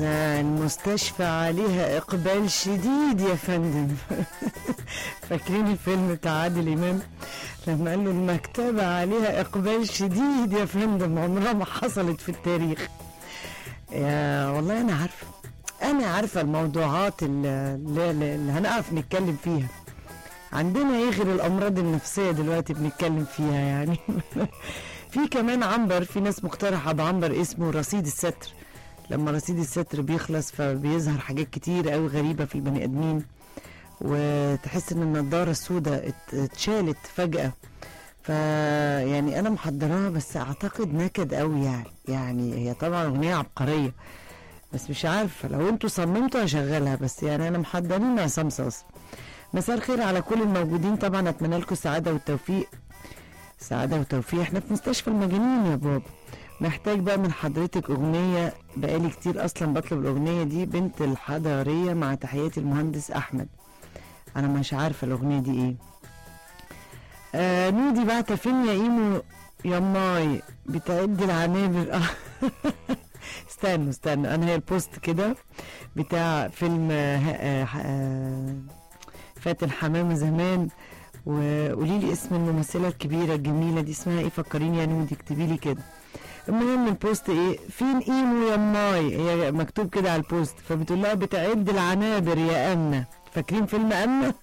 ده المستشفى عليها إقبال شديد يا فندم فاكرين الفيلم بتاع عادل إمام لما قال له المكتبة عليها إقبال شديد يا فندم عمرها ما حصلت في التاريخ يا والله أنا عارفة أنا عارفة الموضوعات اللي, اللي, اللي هنقف نتكلم فيها عندنا ايه غير الامراض النفسيه دلوقتي بنتكلم فيها يعني في كمان عنبر في ناس مقترحه بعنبر اسمه رصيد الستر لما رصيد الستر بيخلص فبيظهر حاجات كتير قوي غريبه في البني ادمين وتحس ان النضاره السوداء ات- اتشالت فجاه ف يعني انا محضراها بس اعتقد نكد قوي يعني يعني هي طبعا اغنيه عبقريه بس مش عارفه لو انتوا صممتوا هشغلها بس يعني انا محضرين عصام صاص مساء الخير على كل الموجودين طبعا اتمنى لكم السعاده والتوفيق سعاده وتوفيق احنا في مستشفى المجانين يا بابا محتاج بقى من حضرتك اغنيه بقالي كتير اصلا بطلب الاغنيه دي بنت الحضاريه مع تحياتي المهندس احمد انا مش عارفه الاغنيه دي ايه آه نودي بعت فين يا ايمو يا ماي بتعد العنابر استنوا استنوا انا هي البوست كده بتاع فيلم آه آه آه فاتن حمامة زمان وقولي لي اسم الممثلة الكبيرة الجميلة دي اسمها ايه فكريني يا نودي اكتبي لي كده المهم البوست ايه فين ايمو يا ماي هي مكتوب كده على البوست فبتقول لها بتعد العنابر يا أمنة فاكرين فيلم أمنة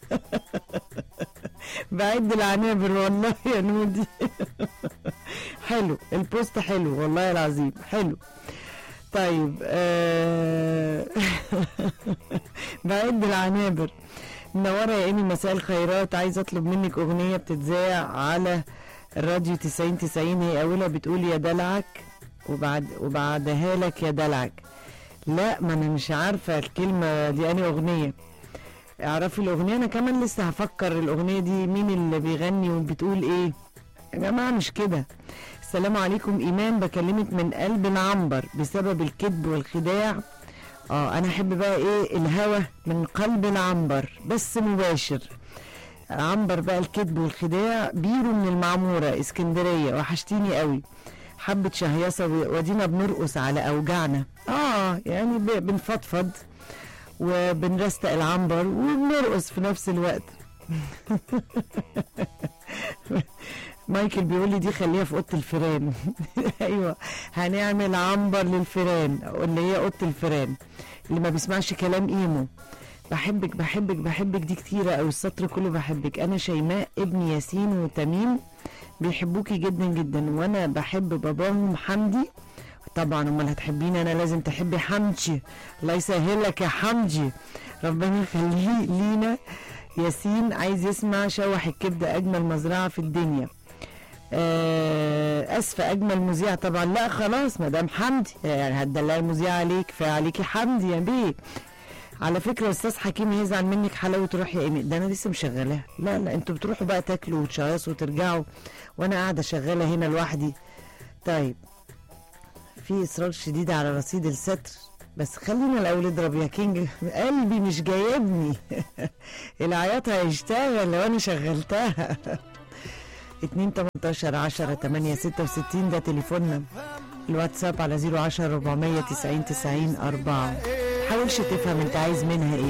بعد العنابر والله يا نودي حلو البوست حلو والله العظيم حلو طيب آه بعد العنابر منورة يا ايمي مساء الخيرات عايز اطلب منك اغنية بتتذاع على الراديو 90 90 هي اولها بتقول يا دلعك وبعد وبعدها لك يا دلعك لا ما انا مش عارفة الكلمة دي اني اغنية اعرفي الاغنية انا كمان لسه هفكر الاغنية دي مين اللي بيغني وبتقول ايه يا جماعة مش كده السلام عليكم ايمان بكلمك من قلب العنبر بسبب الكذب والخداع اه انا احب بقى ايه الهوى من قلب العنبر بس مباشر عنبر بقى الكذب والخداع بيرو من المعمورة اسكندرية وحشتيني قوي حبة شهيصة و- ودينا بنرقص على أوجاعنا اه يعني ب- بنفضفض وبنرستق العنبر وبنرقص في نفس الوقت مايكل بيقول لي دي خليها في اوضه الفيران ايوه هنعمل عنبر للفيران اللي هي اوضه الفيران اللي ما بيسمعش كلام ايمو بحبك بحبك بحبك دي كتيرة أو السطر كله بحبك أنا شيماء ابن ياسين وتميم بيحبوكي جدا جدا وأنا بحب باباهم حمدي طبعا امال هتحبيني انا لازم تحبي حمدي الله يسهلك يا حمدي ربنا يخليه لينا ياسين عايز يسمع شوح الكبده اجمل مزرعه في الدنيا آه، اسفه اجمل مذيع طبعا لا خلاص مدام حمدي يعني هتدلعي المذيع عليك كفايه عليكي حمدي يا بيه على فكره استاذ حكيم هيزعل منك حلاوه روح يا ايمي ده انا لسه مشغلاها لا لا انتوا بتروحوا بقى تاكلوا وتشيصوا وترجعوا وانا قاعده شغاله هنا لوحدي طيب في اصرار شديد على رصيد الستر بس خلينا الاول اضرب يا كينج قلبي مش جايبني العياط هيشتغل لو انا شغلتها 2 18 10 8 66 ده تليفوننا الواتساب على 010 490 90 4 حاولش تفهم انت عايز منها ايه